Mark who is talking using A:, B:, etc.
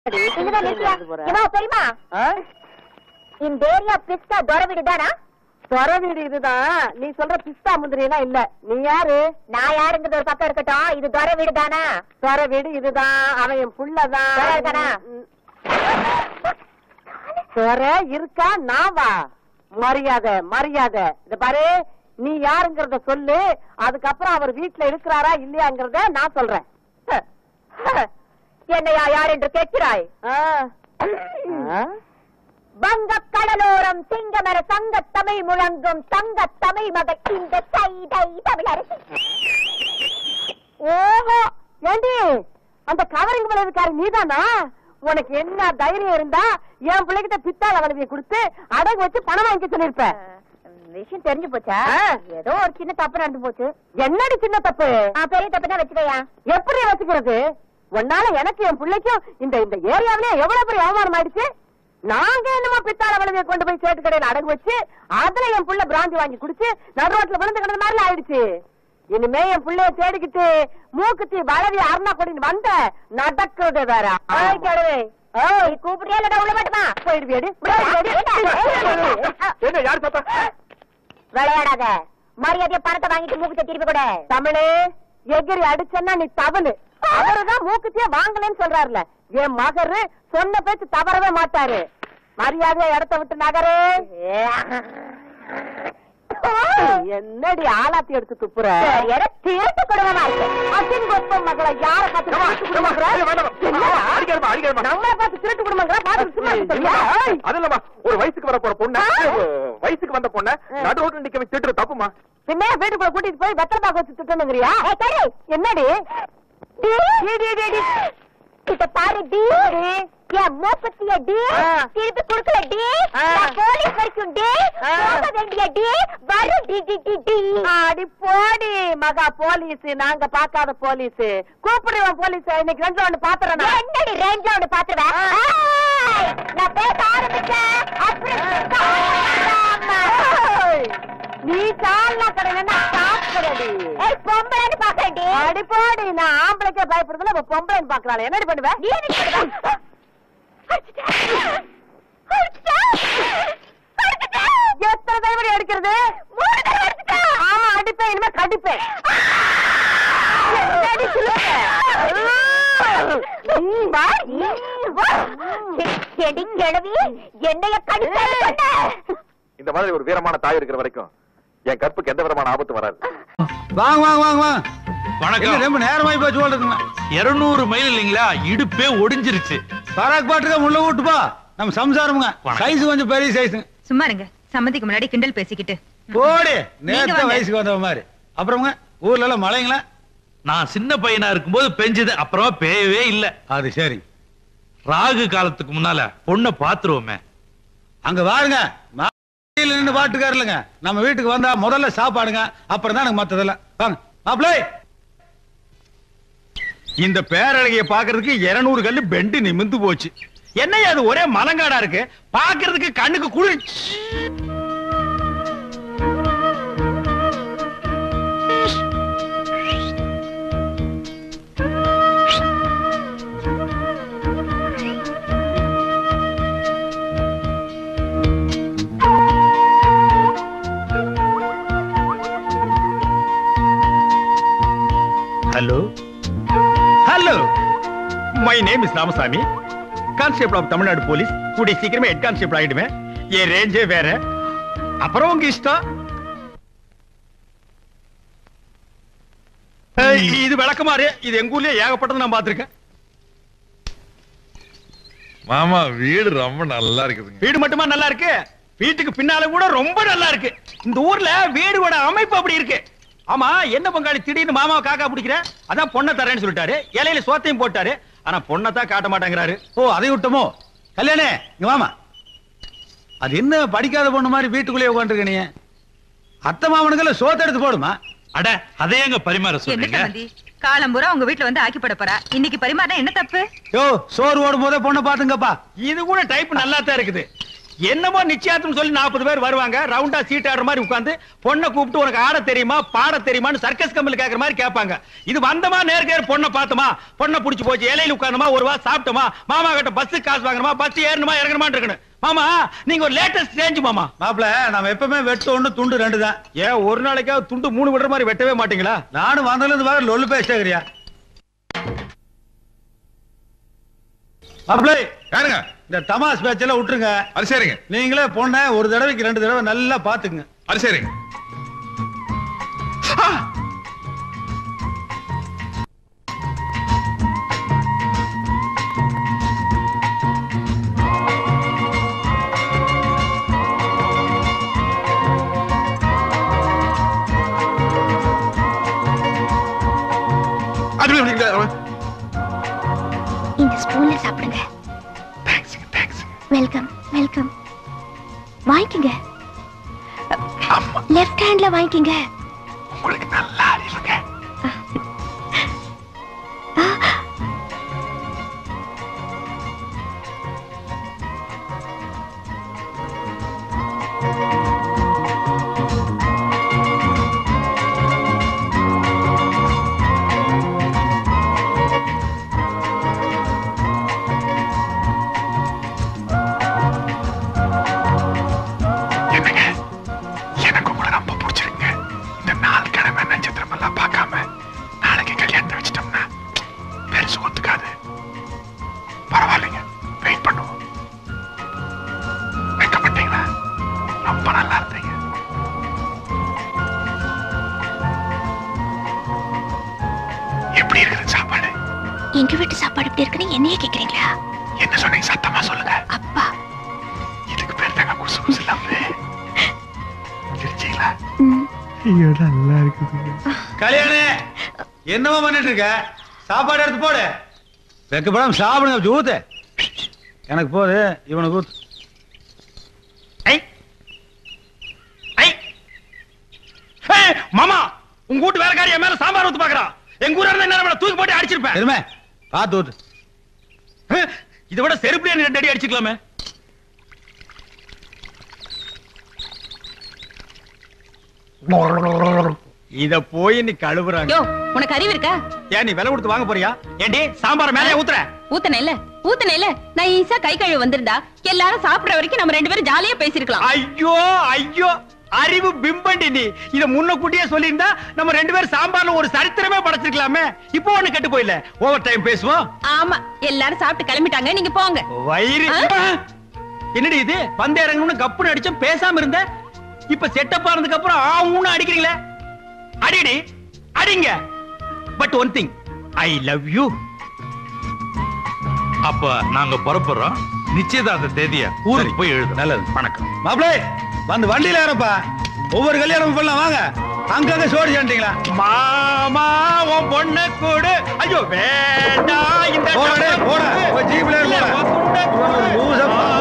A: இங்கதான் நிறுத்தியா? இவா, தெரியுமா இந்த ஏரியா பிஸ்தா துரை வீடு தானா
B: துற வீடு இதுதான் நீ சொல்ற பிஸ்தா முந்திரி எல்லாம் இல்ல நீ யாரு
A: நான் யாருங்கிறது ஒரு பக்கம் இருக்கட்டும் இது துரை வீடு தானா
B: துற வீடு இதுதான் அவன் என் புள்ளதான்
A: துரை இருக்கானா?
B: துற இருக்கா நான் வா மரியாதை மரியாதை இந்த பாரு நீ யாருங்கறத சொல்லு அதுக்கப்புறம் அவர் வீட்டுல இருக்கிறாரா இல்லையாங்கறத நான் சொல்றேன்
A: என்னையா யார் என்று கேட்கிறாய்
B: ஆ. ஆ?
A: வங்க கடலோரம் சிங்கமர சங்க தமிழ் முழங்கும் தங்க தமிழ் மகள் இந்த சைதை தமிழரசி
B: ஓஹோ ஏண்டி அந்த கவரிங் விளைவுக்காரி நீதானா உனக்கு என்ன தைரியம் இருந்தா என் பிள்ளைகிட்ட பித்தாள வளவிய கொடுத்து அடகு வச்சு பணம் வாங்கிக்க சொல்லிருப்ப
A: விஷயம் தெரிஞ்சு போச்சா
B: ஆ.
A: ஏதோ ஒரு சின்ன தப்பு நடந்து போச்சு
B: என்னடி சின்ன தப்பு
A: ஆ, பெரிய தப்பு தான் வச்சுக்கையா
B: எப்படி வச்சுக்கிறது உன்னால எனக்கு என் பிள்ளைக்கும் இந்த இந்த ஏரியாவிலே எவ்வளவு பெரிய அவமானம் ஆயிடுச்சு நாங்க என்னமோ பித்தாள வளவிய கொண்டு போய் சேட்டு கடையில அடகு வச்சு அதுல என் புள்ள பிராந்தி வாங்கி குடிச்சு நடு ரோட்ல விழுந்து கிடந்த மாதிரி ஆயிடுச்சு இனிமே என் புள்ளைய தேடிக்கிட்டு மூக்குத்தி வளவி அருணா கொடின்னு வந்த நடக்கிறது வேற
A: ஓய் கடவுளே.
B: ஓய்
A: கூப்பிடுறியா இல்லடா உள்ள மாட்டுமா
B: போயிடுவியடி
C: என்ன யார் பார்த்தா
A: விளையாடாத மரியாதைய பணத்தை வாங்கிட்டு மூக்கு திருப்பி கூட
B: தமிழே எகிரி அடிச்சன்னா நீ தவளு அவருதான் மூக்குத்தியே வாங்கலன்னு சொல்றாருல என் மகரு சொன்ன பேச்சு தவறவே மாட்டாரு மரியாதையா இடத்த விட்டு நகரு என்னடி ஆலாத்தி எடுத்து துப்புற
A: சரியான திருட்டு குடும்பமா இருக்கு
B: அசின் கொப்பம் மகளை யார பார்த்து திருட்டு குடும்பங்கிற? என்னடா?
C: அடிக்கிறமா அடிக்கிறமா
B: நம்மளை பார்த்து திருட்டு குடும்பங்கிற பார்த்து சும்மா இருக்க சொல்றியா? ஏய்!
C: அது இல்லம்மா ஒரு வயசுக்கு வர போற பொண்ணு
B: ஆ.
C: வயசுக்கு வந்த பொண்ண
B: ஆ.
C: நடு ரோட்ல நிக்க வச்சு திட்டுறது தப்புமா
B: பின்ன வீட்டுக்குள்ள கூட்டிட்டு போய் வெத்தலை பாக்க வச்சு திட்டணுங்கிறியா
A: ஏய், சரி.
B: என்னடி
A: டி.
B: டி, டி, டி, டி.
A: இத பாரு டி என் மூப்பத்திய டி
B: ஆ.
A: திருப்பி குடுக்கல டி
B: ஆ.
A: நான் போலீஸ் வரைக்கும் டி
B: ஆ.
A: போக வேண்டிய டி வரும் டி டி டி டி
B: அடி போடி மகா போலீஸ் நாங்க பாக்காத போலீஸ் கூப்பிடுவோம் போலீஸ் இன்னைக்கு ரெண்டு ஒண்ணு பாத்துறேன் நான்.
A: என்னடி ரேஞ்ச் ஒன்று பாத்துருவேன்
B: ஆ.
A: ஏய், நான் பேச ஆரம்பிச்சேன் அப்புறம்
B: ஏய், நீ சால்னா கடையில சாப்பிடுறடி
A: ஏய் பொம்பளைன்னு பாக்குறேன்டி
B: அடி போடி நான் ஆம்பளைக்கே பயப்படுறதுல இப்ப பொம்பளைன்னு பாக்குறாள் என்னடி பண்ணுவ
A: நீ என்ன பண்ணுவ? அடிச்சிட்டேன். அடிச்சிட்டேன். அடிச்சிட்டேன்.
B: எத்தனை தடவை அடிக்கிறது
A: மூணு தடவை அடிச்சிட்டேன்.
B: ஆமா அடிப்பேன் இனிமே கடிப்பேன் என்னடி சொல்லுங்க?
A: ம், வா, நீ வா. செடி கிழவி என்னைய கடிச்சாரு சொன்ன.
C: இந்த மாதிரி ஒரு வீரமான தாய் இருக்கிற வரைக்கும் என் கற்புக்கு எந்த விதமான ஆபத்தும் வராது
D: வாங்க வாங்க வாங்க வாங்க இல்ல,
E: வணக்கம்
D: ரொம்ப நேரமாயி போச்சு சொல்றதுங்க
E: இருநூறு மைல் இல்லைங்களா இடுப்பே ஒடிஞ்சிருச்சு
D: பராக் பாட்டுக்க முள்ள விட்டுப்பா நம்ம சம்சாரமுங்க
E: வணக்கம்.
D: சைஸ் கொஞ்சம் பெரிய சைஸ்
F: சும்மா இருங்க சம்மதிக்கு முன்னாடி கிண்டல் பேசிக்கிட்டு
D: போடி
F: நீங்க
D: நேத்த
F: வாங்க.
D: வயசுக்கு வந்த மாதிரி அப்புறமுங்க ஊர்ல எல்லாம் மழைங்களா
E: நான் சின்ன பையனா இருக்கும்போது பெஞ்சது அப்புறமா பேயவே இல்ல
D: அது சரி
E: ராகு காலத்துக்கு முன்னால பொண்ணை பாத்துருவோமே
D: அங்க வாருங்க மாடியில நின்னு பாட்டுக்காரலுங்க நம்ம வீட்டுக்கு வந்தா முதல்ல சாப்பாடுங்க அப்புறம் தான் எனக்கு மத்ததெல்லாம் வாங்க மாப்பிளே இந்த பேரழகிய பாக்குறதுக்கு 200 கல்லு பெண்டு நிமிந்து போச்சு என்னையா அது ஒரே மலங்காடா இருக்கு பாக்குறதுக்கு கண்ணுக்கு குளிர்ச்சி hello hello my name is Ramasamy constable of Tamil Nadu police கூடிய சீக்கிரமே ஹெட் கான்ஸ்டேபிள் ஆயிடுவேன் என் ரேஞ்சே வேற அப்புறம் உங்க இஷ்டம் ஏய், இது விளக்கமாறு இது எங்க ஊர்லயே ஏகப்பட்டது நான் பார்த்திருக்கேன்
G: மாமா வீடு ரொம்ப நல்லா இருக்குதுங்க
D: வீடு மட்டுமா நல்லா இருக்கு வீட்டுக்கு பின்னால கூட ரொம்ப நல்லா இருக்கு இந்த ஊர்ல வீடோட அமைப்பு அப்படி இருக்கு ஆமா என்ன பங்காளி திடீர்னு மாமாவை காக்கா பிடிக்கிற அதான் பொண்ணை தரேன்னு சொல்லிட்டாரு இலையில சோத்தையும் போட்டாரு ஆனா பொண்ணை தான் காட்ட மாட்டேங்கிறாரு ஓ அதை விட்டமோ கல்யாணே இங்க வாமா அது என்ன படிக்காத பொண்ணு மாதிரி வீட்டுக்குள்ளேயே உட்காந்துருக்க நீ அத்தை மாமனுக்கெல்லாம் சோத்தை எடுத்து போடுமா
E: அட அதையேங்க பரிமாற
F: என்ன
E: சொல்றீங்க
F: சம்பந்தி காலம்பூரா உங்க வீட்டுல வந்து ஆக்கி போட போறா இன்னைக்கு பரிமாறினா என்ன தப்பு
D: யோ சோறு ஓடும் போதே பொண்ணை பாத்துங்கப்பா இது கூட டைப் நல்லா தான் இருக்குது என்னமோ நிச்சயார்த்தம் சொல்லி நாற்பது பேர் வருவாங்க ரவுண்டா சீட் ஆடுற மாதிரி உட்கார்ந்து பொண்ணை கூப்பிட்டு உனக்கு ஆட தெரியுமா பாட தெரியுமான்னு சர்க்கஸ் கம்பெனி கேக்குற மாதிரி கேட்பாங்க இது வந்தமா நேருக்கு பொண்ணை பார்த்தோமா பொண்ணை புடிச்சு போச்சு இலையில உட்கார்ந்தமா ஒரு வா சாப்பிட்டோமா மாமா கிட்ட பஸ் காசு வாங்கணுமா பஸ் ஏறணுமா இறங்கணுமா இருக்கணும் மாமா நீங்க ஒரு லேட்டஸ்ட் சேஞ்ச் மாமா
H: மாப்பிள நம்ம எப்பவுமே வெட்டு ஒண்ணு துண்டு ரெண்டு தான்
D: ஏன் ஒரு நாளைக்காவது துண்டு மூணு விடுற மாதிரி வெட்டவே மாட்டீங்களா
H: நானும் வந்ததுல இருந்து வேற லொல்லு பேசுகிறியா மாப்பிள
G: யாருங்க
H: இந்த தமாஸ் பேச்செல்லாம் விட்டுருங்க
G: அது சரிங்க
H: நீங்களே பொண்ணை ஒரு தடவைக்கு ரெண்டு தடவை நல்லா பாத்துக்குங்க
G: அது சரிங்க அது
A: இந்த ஸ்பூன்ல சாப்பிடுங்க
G: தேங்க்ஸுங்க தேங்க்ஸுங்க
A: வெல்கம் வெல்கம் வாங்கிக்கங்க
G: அம்மா
A: லெஃப்ட் ஹேண்ட்ல வாங்கிக்கங்க
G: உங்களுக்கு நல்லா அறிவுங்க என்னங்க எனக்கு உங்களை ரொம்ப பிடிச்சிருங்க இந்த நாள் கிழமை நட்சத்திரம் எல்லாம் பார்க்காம நாளைக்கு கல்யாணத்தை வச்சிட்டோம்னா பெருசு ஒத்துக்காது பரவாயில்லைங்க வெயிட் பண்ணுவோம் வைக்கப்பட்டீங்களா ரொம்ப நல்லா இருந்தீங்க எப்படி இருக்குது சாப்பாடு
A: எங்க வீட்டு சாப்பாடு எப்படி இருக்குன்னு என்னைய கேக்குறீங்களா
G: என்ன சொன்னீங்க சத்தமா சொல்லுங்க
A: அப்பா
G: இதுக்கு பேர் தாங்க குசு குசு இல்லாம சிரிச்சீங்களா
A: ம்.
H: கல்யாணி என்னவா பண்ணிட்டு இருக்க சாப்பாடு எடுத்து போடு வெக்கப்படாம சாப்பிடுங்க கொஞ்சம் ஊத்து எனக்கு போது இவனுக்கு ஊத்து
D: ஐ ஐ ஹே, மாமா உங்க வீட்டு வேலைக்காரி என் மேல சாம்பார் ஊத்து பாக்குறான் எங்க ஊரா இருந்தா என்ன தூக்கி போட்டு அடிச்சிருப்பேன்
H: பெருமை பார்த்து ஊத்து
D: ஹே, இதை விட செருப்புலயே நீ ரெண்டு அடி அடிச்சுக்கலாமே இத போய் நீ கழுவுறாங்க
B: யோ உனக்கு அறிவு இருக்கா
D: ஏன் நீ விலை கொடுத்து வாங்க போறியா ஏண்டி சாம்பார் மேலே ஊத்துற
B: ஊத்தனேல ஊத்தனேல நான் ஈஸா கை கழுவி வந்திருந்தா எல்லாரும் சாப்பிடுற வரைக்கும் நம்ம ரெண்டு பேரும் ஜாலியா பேசிருக்கலாம்
D: ஐயோ ஐயோ அறிவு பிம்பண்டி நீ இத முன்னக்கூட்டியே சொல்லியிருந்தா நம்ம ரெண்டு பேரும் சாம்பார்ல ஒரு சரித்திரமே படைச்சிருக்கலாமே இப்போ ஒண்ணு கெட்டு போயில ஓவர் டைம் பேசுவோம்
B: ஆமா எல்லாரும் சாப்பிட்டு கிளம்பிட்டாங்க நீங்க போங்க
D: வயிறு
B: ஆ?
D: என்னடி இது பந்து இறங்கணும்னு கப்புன்னு அடிச்சோம் பேசாம இருந்த இப்ப செட்டப் ஆனதுக்கு அப்புறம் ஆ ஊன்னு அடிக்கிறீங்களே அடிடி அடிங்க but one thing I love you
E: அப்ப நாங்க புறப்படுறோம் நிச்சயதார்த்த தேதிய ஊருக்கு போய் எழுது
H: நல்லது
D: வணக்கம்
H: மாப்பிளே வந்து வண்டியில ஏறப்பா ஒவ்வொரு கல்யாணம் பண்ணலாம் வாங்க அங்கங்க சோடி சாண்டிங்களா
D: மாமா உன் பொண்ணு கூடு ஐயோ வேண்டாம் இந்த
H: போடா டேய், போடா. போய் ஜீப்ல ஏறு,
D: இல்ல,
H: போடா.
D: உன் துண்டை
H: இவனுக்கு
D: கூடு.
H: லூசா